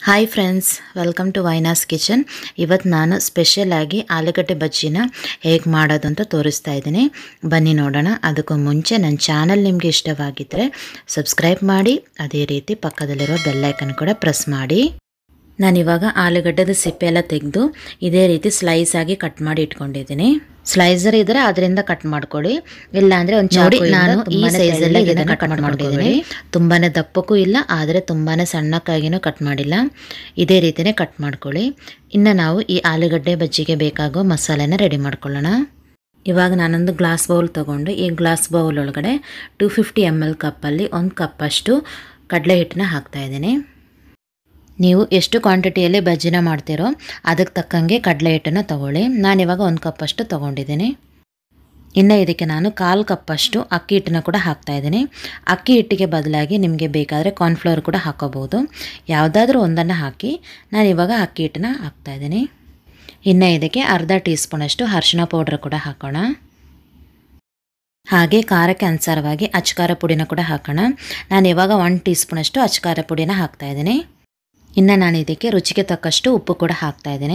hi friends welcome to Vaina's kitchen ಇವತ್ತು ನಾನು ಸ್ಪೆಷಲಾಗಿ ಆಲೂಗಡ್ಡೆ ಬಜ್ಜಿನ ಹೇಗೆ ಮಾಡೋದು ಅಂತ ತೋರಿಸ್ತಾ ಇದ್ದೀನಿ ಬನ್ನಿ ನೋಡೋಣ ಅದಕ್ಕೂ ಮುಂಚೆ ನನ್ನ ಚಾನಲ್ ನಿಮಗೆ ಇಷ್ಟವಾಗಿದ್ದರೆ ಸಬ್ಸ್ಕ್ರೈಬ್ ಮಾಡಿ ಅದೇ ರೀತಿ ಪಕ್ಕದಲ್ಲಿರೋ ಬೆಲ್ಲೈಕನ್ ಕೂಡ ಪ್ರೆಸ್ ಮಾಡಿ ನಾನಿವಾಗ ಆಲೂಗಡ್ಡೆದ ಸಿಪ್ಪೆ ಎಲ್ಲ ತೆಗೆದು ಇದೇ ರೀತಿ ಸ್ಲೈಸ್ ಆಗಿ ಕಟ್ ಮಾಡಿ ಇಟ್ಕೊಂಡಿದ್ದೀನಿ ಸ್ಲೈಸರ್ ಇದ್ರೆ ಅದರಿಂದ ಕಟ್ ಮಾಡ್ಕೊಳ್ಳಿ ಇಲ್ಲ ಅಂದ್ರೆ ಒಂದು ನೋಡಿ ನಾನು ಈ ಸೈಜಲ್ಲಿ ಇದನ್ನ ಕಟ್ ಮಾಡ್ಕೊಂಡಿದ್ದೀನಿ ತುಂಬಾನೇ ದಪ್ಪಕ್ಕೂ ಇಲ್ಲ ಆದರೆ ತುಂಬಾನೇ ಸಣ್ಣಕ್ಕಾಗಿನೂ ಕಟ್ ಮಾಡಿಲ್ಲ ಇದೇ ರೀತಿನೇ ಕಟ್ ಮಾಡ್ಕೊಳ್ಳಿ ಇನ್ನು ನಾವು ಈ ಆಲೂಗಡ್ಡೆ ಬಜ್ಜಿಗೆ ಬೇಕಾಗೋ ಮಸಾಲೆನ ರೆಡಿ ಮಾಡ್ಕೊಳ್ಳೋಣ ಇವಾಗ ನಾನೊಂದು ಗ್ಲಾಸ್ ಬೌಲ್ ತೊಗೊಂಡು ಈ ಗ್ಲಾಸ್ ಬೌಲ್ ಒಳಗಡೆ ಟೂ ಫಿಫ್ಟಿ ಎಮ್ ಎಲ್ ಕಪ್ಪಲ್ಲಿ ಒಂದು ಕಪ್ಪಷ್ಟು ಕಡಲೆ ಹಿಟ್ಟನ್ನ ಹಾಕ್ತಾ ಇದ್ದೀನಿ ನೀವು ಎಷ್ಟು ಕ್ವಾಂಟಿಟಿಯಲ್ಲಿ ಬಜ್ಜಿನ ಮಾಡ್ತೀರೋ ಅದಕ್ಕೆ ತಕ್ಕಂಗೆ ಕಡಲೆ ಹಿಟ್ಟನ್ನು ತೊಗೊಳ್ಳಿ ನಾನಿವಾಗ ಒಂದು ಕಪ್ಪಷ್ಟು ತೊಗೊಂಡಿದ್ದೀನಿ ಇನ್ನು ಇದಕ್ಕೆ ನಾನು ಕಾಲು ಕಪ್ಪಷ್ಟು ಅಕ್ಕಿ ಹಿಟ್ಟನ್ನು ಕೂಡ ಹಾಕ್ತಾ ಇದ್ದೀನಿ ಅಕ್ಕಿ ಹಿಟ್ಟಿಗೆ ಬದಲಾಗಿ ನಿಮಗೆ ಬೇಕಾದರೆ ಕಾರ್ನ್ಫ್ಲವರ್ ಕೂಡ ಹಾಕೋಬೋದು ಯಾವುದಾದ್ರೂ ಒಂದನ್ನು ಹಾಕಿ ನಾನು ಇವಾಗ ಅಕ್ಕಿ ಹಿಟ್ಟನ್ನ ಹಾಕ್ತಾ ಇದ್ದೀನಿ ಇನ್ನು ಇದಕ್ಕೆ ಅರ್ಧ ಟೀ ಸ್ಪೂನಷ್ಟು ಅರಿಶಿನ ಪೌಡ್ರ್ ಕೂಡ ಹಾಕೋಣ ಹಾಗೆ ಖಾರಕ್ಕೆ ಅನುಸಾರವಾಗಿ ಅಚ್ಕಾರ ಪುಡಿನ ಕೂಡ ಹಾಕೋಣ ನಾನು ಇವಾಗ ಒನ್ ಟೀ ಸ್ಪೂನಷ್ಟು ಅಚ್ಕಾರ ಪುಡಿನ ಹಾಕ್ತಾ ಇದ್ದೀನಿ ಇನ್ನು ನಾನು ಇದಕ್ಕೆ ರುಚಿಗೆ ತಕ್ಕಷ್ಟು ಉಪ್ಪು ಕೂಡ ಹಾಕ್ತಾ ಇದ್ದೀನಿ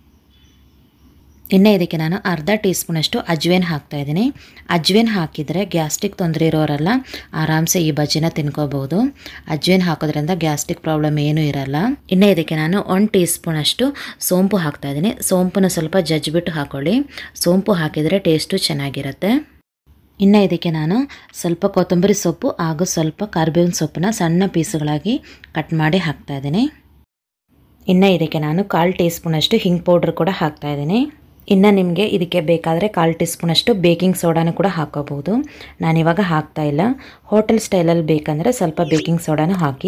ಇನ್ನು ಇದಕ್ಕೆ ನಾನು ಅರ್ಧ ಟೀ ಸ್ಪೂನಷ್ಟು ಅಜ್ವೇನ್ ಹಾಕ್ತಾ ಇದ್ದೀನಿ ಅಜ್ವೇನ್ ಹಾಕಿದರೆ ಗ್ಯಾಸ್ಟ್ರಿಕ್ ತೊಂದರೆ ಇರೋರೆಲ್ಲ ಆರಾಮ್ಸೆ ಈ ಬಜ್ಜಿನ ತಿನ್ಕೋಬಹುದು ಅಜ್ವೇನ್ ಹಾಕೋದ್ರಿಂದ ಗ್ಯಾಸ್ಟ್ರಿಕ್ ಪ್ರಾಬ್ಲಮ್ ಏನೂ ಇರಲ್ಲ ಇನ್ನು ಇದಕ್ಕೆ ನಾನು ಒನ್ ಟೀ ಸ್ಪೂನಷ್ಟು ಸೋಂಪು ಹಾಕ್ತಾ ಇದ್ದೀನಿ ಸೋಂಪನ್ನ ಸ್ವಲ್ಪ ಜಜ್ಜಿಬಿಟ್ಟು ಹಾಕೊಳ್ಳಿ ಸೋಂಪು ಹಾಕಿದರೆ ಟೇಸ್ಟು ಚೆನ್ನಾಗಿರುತ್ತೆ ಇನ್ನು ಇದಕ್ಕೆ ನಾನು ಸ್ವಲ್ಪ ಕೊತ್ತಂಬರಿ ಸೊಪ್ಪು ಹಾಗೂ ಸ್ವಲ್ಪ ಕರಿಬೇವಿನ ಸೊಪ್ಪನ್ನ ಸಣ್ಣ ಪೀಸುಗಳಾಗಿ ಕಟ್ ಮಾಡಿ ಹಾಕ್ತಾ ಇದ್ದೀನಿ ಇನ್ನು ಇದಕ್ಕೆ ನಾನು ಕಾಲು ಟೀ ಸ್ಪೂನಷ್ಟು ಹಿಂಗ್ ಪೌಡ್ರ್ ಕೂಡ ಹಾಕ್ತಾ ಇದ್ದೀನಿ ಇನ್ನು ನಿಮಗೆ ಇದಕ್ಕೆ ಬೇಕಾದರೆ ಕಾಲು ಟೀ ಸ್ಪೂನಷ್ಟು ಬೇಕಿಂಗ್ ಸೋಡಾನು ಕೂಡ ಹಾಕೋಬಹುದು ನಾನಿವಾಗ ಹಾಕ್ತಾ ಇಲ್ಲ ಹೋಟೆಲ್ ಸ್ಟೈಲಲ್ಲಿ ಬೇಕಂದರೆ ಸ್ವಲ್ಪ ಬೇಕಿಂಗ್ ಸೋಡಾನು ಹಾಕಿ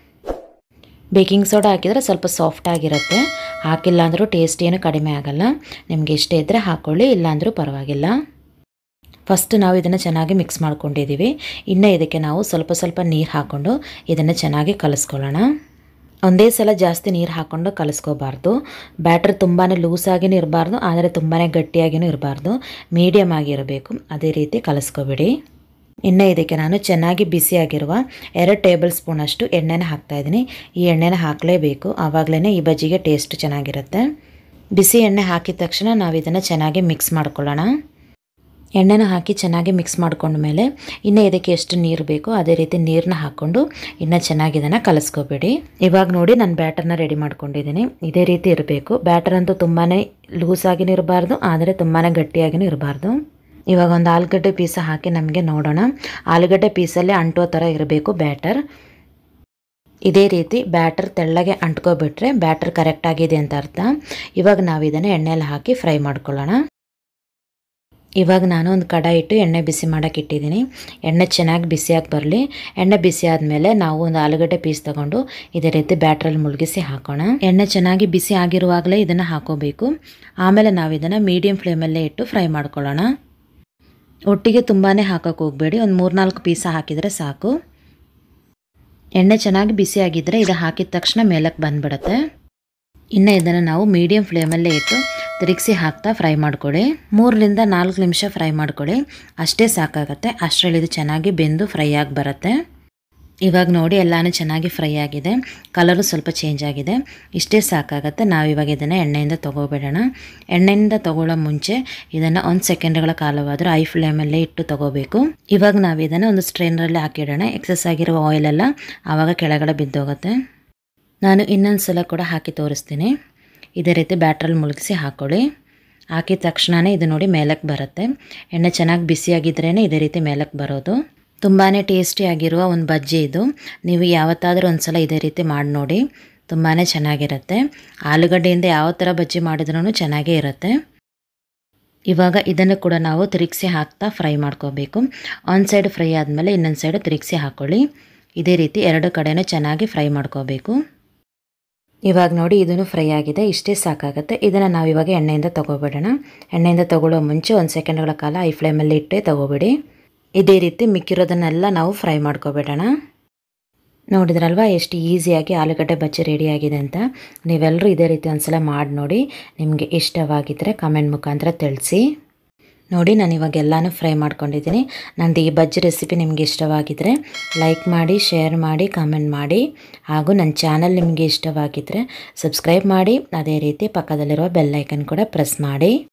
ಬೇಕಿಂಗ್ ಸೋಡಾ ಹಾಕಿದರೆ ಸ್ವಲ್ಪ ಸಾಫ್ಟ್ ಆಗಿರುತ್ತೆ ಹಾಕಿಲ್ಲ ಅಂದರೂ ಟೇಸ್ಟ್ ಏನು ಕಡಿಮೆ ಆಗಲ್ಲ ನಿಮಗೆ ಇಷ್ಟ ಇದ್ದರೆ ಹಾಕ್ಕೊಳ್ಳಿ ಇಲ್ಲಾಂದರೂ ಪರವಾಗಿಲ್ಲ ಫಸ್ಟ್ ನಾವು ಇದನ್ನು ಚೆನ್ನಾಗಿ ಮಿಕ್ಸ್ ಮಾಡ್ಕೊಂಡಿದ್ದೀವಿ ಇನ್ನು ಇದಕ್ಕೆ ನಾವು ಸ್ವಲ್ಪ ಸ್ವಲ್ಪ ನೀರು ಹಾಕ್ಕೊಂಡು ಇದನ್ನು ಚೆನ್ನಾಗಿ ಕಲಿಸ್ಕೊಳ್ಳೋಣ ಒಂದೇ ಸಲ ಜಾಸ್ತಿ ನೀರು ಹಾಕ್ಕೊಂಡು ಕಲಿಸ್ಕೋಬಾರ್ದು ಬ್ಯಾಟ್ರ್ ತುಂಬಾ ಲೂಸಾಗಿನೂ ಇರಬಾರ್ದು ಆದರೆ ತುಂಬಾ ಗಟ್ಟಿಯಾಗಿನೂ ಇರಬಾರ್ದು ಮೀಡಿಯಮ್ ಆಗಿರಬೇಕು ಅದೇ ರೀತಿ ಕಲಿಸ್ಕೋಬೇಡಿ ಇನ್ನು ಇದಕ್ಕೆ ನಾನು ಚೆನ್ನಾಗಿ ಬಿಸಿಯಾಗಿರುವ ಎರಡು ಟೇಬಲ್ ಸ್ಪೂನಷ್ಟು ಎಣ್ಣೆನ ಹಾಕ್ತಾಯಿದ್ದೀನಿ ಈ ಎಣ್ಣೆನ ಹಾಕಲೇಬೇಕು ಆವಾಗಲೇ ಈ ಬಜ್ಜಿಗೆ ಟೇಸ್ಟ್ ಚೆನ್ನಾಗಿರುತ್ತೆ ಬಿಸಿ ಎಣ್ಣೆ ಹಾಕಿದ ತಕ್ಷಣ ನಾವು ಇದನ್ನು ಚೆನ್ನಾಗಿ ಮಿಕ್ಸ್ ಮಾಡ್ಕೊಳ್ಳೋಣ ಎಣ್ಣೆನ ಹಾಕಿ ಚೆನ್ನಾಗಿ ಮಿಕ್ಸ್ ಮಾಡ್ಕೊಂಡ್ಮೇಲೆ ಇನ್ನು ಇದಕ್ಕೆ ಎಷ್ಟು ನೀರು ಬೇಕೋ ಅದೇ ರೀತಿ ನೀರನ್ನ ಹಾಕ್ಕೊಂಡು ಇನ್ನು ಚೆನ್ನಾಗಿ ಇದನ್ನು ಕಲಿಸ್ಕೋಬೇಡಿ ಇವಾಗ ನೋಡಿ ನಾನು ಬ್ಯಾಟರ್ನ ರೆಡಿ ಮಾಡ್ಕೊಂಡಿದ್ದೀನಿ ಇದೇ ರೀತಿ ಇರಬೇಕು ಬ್ಯಾಟರ್ ಅಂತೂ ತುಂಬಾ ಲೂಸಾಗಿನೂ ಇರಬಾರ್ದು ಆದರೆ ತುಂಬಾ ಗಟ್ಟಿಯಾಗಿನೂ ಇರಬಾರ್ದು ಇವಾಗ ಒಂದು ಆಲೂಗಡ್ಡೆ ಪೀಸ ಹಾಕಿ ನಮಗೆ ನೋಡೋಣ ಆಲೂಗಡ್ಡೆ ಪೀಸಲ್ಲೇ ಅಂಟೋ ಥರ ಇರಬೇಕು ಬ್ಯಾಟರ್ ಇದೇ ರೀತಿ ಬ್ಯಾಟರ್ ತೆಳ್ಳಗೆ ಅಂಟ್ಕೊಬಿಟ್ರೆ ಬ್ಯಾಟರ್ ಕರೆಕ್ಟ್ ಆಗಿದೆ ಅಂತ ಅರ್ಥ ಇವಾಗ ನಾವು ಇದನ್ನು ಎಣ್ಣೆಯಲ್ಲಿ ಹಾಕಿ ಫ್ರೈ ಮಾಡ್ಕೊಳ್ಳೋಣ ಇವಾಗ ನಾನು ಒಂದು ಕಡಾಯಿ ಇಟ್ಟು ಎಣ್ಣೆ ಬಿಸಿ ಮಾಡೋಕೆ ಇಟ್ಟಿದ್ದೀನಿ ಎಣ್ಣೆ ಚೆನ್ನಾಗಿ ಬಿಸಿಯಾಗಿ ಬರಲಿ ಎಣ್ಣೆ ಬಿಸಿ ಆದಮೇಲೆ ನಾವು ಒಂದು ಆಲೂಗಡ್ಡೆ ಪೀಸ್ ತಗೊಂಡು ಇದೇ ರೀತಿ ಬ್ಯಾಟ್ರಲ್ಲಿ ಮುಳುಗಿಸಿ ಹಾಕೋಣ ಎಣ್ಣೆ ಚೆನ್ನಾಗಿ ಬಿಸಿ ಆಗಿರುವಾಗಲೇ ಇದನ್ನು ಹಾಕೋಬೇಕು ಆಮೇಲೆ ನಾವು ಇದನ್ನು ಮೀಡಿಯಮ್ ಫ್ಲೇಮಲ್ಲೇ ಇಟ್ಟು ಫ್ರೈ ಮಾಡ್ಕೊಳ್ಳೋಣ ಒಟ್ಟಿಗೆ ತುಂಬಾ ಹಾಕೋಕೆ ಹೋಗಬೇಡಿ ಒಂದು ಮೂರ್ನಾಲ್ಕು ಪೀಸ ಹಾಕಿದರೆ ಸಾಕು ಎಣ್ಣೆ ಚೆನ್ನಾಗಿ ಬಿಸಿಯಾಗಿದ್ದರೆ ಇದು ಹಾಕಿದ ತಕ್ಷಣ ಮೇಲಕ್ಕೆ ಬಂದುಬಿಡುತ್ತೆ ಇನ್ನು ಇದನ್ನು ನಾವು ಮೀಡಿಯಮ್ ಫ್ಲೇಮಲ್ಲೇ ಇಟ್ಟು ತಿರುಗಿಸಿ ಹಾಕ್ತಾ ಫ್ರೈ ಮಾಡ್ಕೊಳ್ಳಿ ಮೂರರಿಂದ ನಾಲ್ಕು ನಿಮಿಷ ಫ್ರೈ ಮಾಡ್ಕೊಳ್ಳಿ ಅಷ್ಟೇ ಸಾಕಾಗತ್ತೆ ಅಷ್ಟರಲ್ಲಿ ಇದು ಚೆನ್ನಾಗಿ ಬೆಂದು ಫ್ರೈ ಆಗಿ ಬರುತ್ತೆ ಇವಾಗ ನೋಡಿ ಎಲ್ಲನೂ ಚೆನ್ನಾಗಿ ಫ್ರೈ ಆಗಿದೆ ಕಲರು ಸ್ವಲ್ಪ ಚೇಂಜ್ ಆಗಿದೆ ಇಷ್ಟೇ ಸಾಕಾಗತ್ತೆ ನಾವು ಇವಾಗ ಇದನ್ನು ಎಣ್ಣೆಯಿಂದ ತೊಗೋಬೇಡೋಣ ಎಣ್ಣೆಯಿಂದ ತೊಗೊಳ್ಳೋ ಮುಂಚೆ ಇದನ್ನು ಒಂದು ಸೆಕೆಂಡ್ಗಳ ಕಾಲವಾದರೂ ಐ ಫ್ಲೇಮಲ್ಲೇ ಇಟ್ಟು ತೊಗೋಬೇಕು ಇವಾಗ ನಾವು ಇದನ್ನು ಒಂದು ಸ್ಟ್ರೈನರಲ್ಲಿ ಹಾಕಿಡೋಣ ಎಕ್ಸಸ್ ಆಗಿರೋ ಆಯಿಲೆಲ್ಲ ಆವಾಗ ಕೆಳಗಡೆ ಬಿದ್ದೋಗುತ್ತೆ ನಾನು ಇನ್ನೊಂದು ಸಲ ಕೂಡ ಹಾಕಿ ತೋರಿಸ್ತೀನಿ ಇದೇ ರೀತಿ ಬ್ಯಾಟ್ರಲ್ಲಿ ಮುಳುಗಿಸಿ ಹಾಕ್ಕೊಳ್ಳಿ ಹಾಕಿದ ತಕ್ಷಣವೇ ಇದು ನೋಡಿ ಮೇಲಕ್ಕೆ ಬರುತ್ತೆ ಎಣ್ಣೆ ಚೆನ್ನಾಗಿ ಬಿಸಿಯಾಗಿದ್ರೇ ಇದೇ ರೀತಿ ಮೇಲಕ್ಕೆ ಬರೋದು ತುಂಬಾ ಟೇಸ್ಟಿಯಾಗಿರುವ ಒಂದು ಬಜ್ಜಿ ಇದು ನೀವು ಯಾವತ್ತಾದರೂ ಒಂದು ಸಲ ಇದೇ ರೀತಿ ಮಾಡಿ ನೋಡಿ ತುಂಬಾ ಚೆನ್ನಾಗಿರುತ್ತೆ ಆಲೂಗಡ್ಡೆಯಿಂದ ಯಾವ ಥರ ಬಜ್ಜಿ ಮಾಡಿದ್ರೂ ಚೆನ್ನಾಗೇ ಇರುತ್ತೆ ಇವಾಗ ಇದನ್ನು ಕೂಡ ನಾವು ತಿರುಗಿಸಿ ಹಾಕ್ತಾ ಫ್ರೈ ಮಾಡ್ಕೋಬೇಕು ಒಂದು ಸೈಡ್ ಫ್ರೈ ಆದಮೇಲೆ ಇನ್ನೊಂದು ಸೈಡ್ ತಿರುಗಿಸಿ ಹಾಕ್ಕೊಳ್ಳಿ ಇದೇ ರೀತಿ ಎರಡು ಕಡೆನೂ ಚೆನ್ನಾಗಿ ಫ್ರೈ ಮಾಡ್ಕೋಬೇಕು ಇವಾಗ ನೋಡಿ ಇದನ್ನು ಫ್ರೈ ಆಗಿದೆ ಇಷ್ಟೇ ಸಾಕಾಗುತ್ತೆ ಇದನ್ನು ನಾವು ಇವಾಗ ಎಣ್ಣೆಯಿಂದ ತೊಗೋಬೇಡೋಣ ಎಣ್ಣೆಯಿಂದ ತೊಗೊಳ್ಳೋ ಮುಂಚೆ ಒಂದು ಸೆಕೆಂಡ್ಗಳ ಕಾಲ ಐ ಫ್ಲೇಮಲ್ಲಿ ಇಟ್ಟೇ ತೊಗೋಬೇಡಿ ಇದೇ ರೀತಿ ಮಿಕ್ಕಿರೋದನ್ನೆಲ್ಲ ನಾವು ಫ್ರೈ ಮಾಡ್ಕೋಬೇಡೋಣ ನೋಡಿದ್ರಲ್ವ ಎಷ್ಟು ಈಸಿಯಾಗಿ ಆಲೂಗಡ್ಡೆ ಬಜ್ಜಿ ರೆಡಿಯಾಗಿದೆ ಅಂತ ನೀವೆಲ್ಲರೂ ಇದೇ ರೀತಿ ಒಂದ್ಸಲ ಮಾಡಿ ನೋಡಿ ನಿಮಗೆ ಇಷ್ಟವಾಗಿದ್ದರೆ ಕಮೆಂಟ್ ಮುಖಾಂತರ ತಿಳಿಸಿ ನೋಡಿ ನಾನು ಇವಾಗ ಎಲ್ಲನೂ ಫ್ರೈ ಮಾಡ್ಕೊಂಡಿದ್ದೀನಿ ನಂದು ಈ ಬಜ್ಜಿ ರೆಸಿಪಿ ನಿಮಗೆ ಇಷ್ಟವಾಗಿದ್ದರೆ ಲೈಕ್ ಮಾಡಿ ಶೇರ್ ಮಾಡಿ ಕಾಮೆಂಟ್ ಮಾಡಿ ಹಾಗೂ ನನ್ನ ಚಾನಲ್ ನಿಮಗೆ ಇಷ್ಟವಾಗಿದ್ದರೆ ಸಬ್ಸ್ಕ್ರೈಬ್ ಮಾಡಿ ಅದೇ ರೀತಿ ಪಕ್ಕದಲ್ಲಿರುವ ಬೆಲ್ ಐಕನ್ ಕೂಡ ಪ್ರೆಸ್ ಮಾಡಿ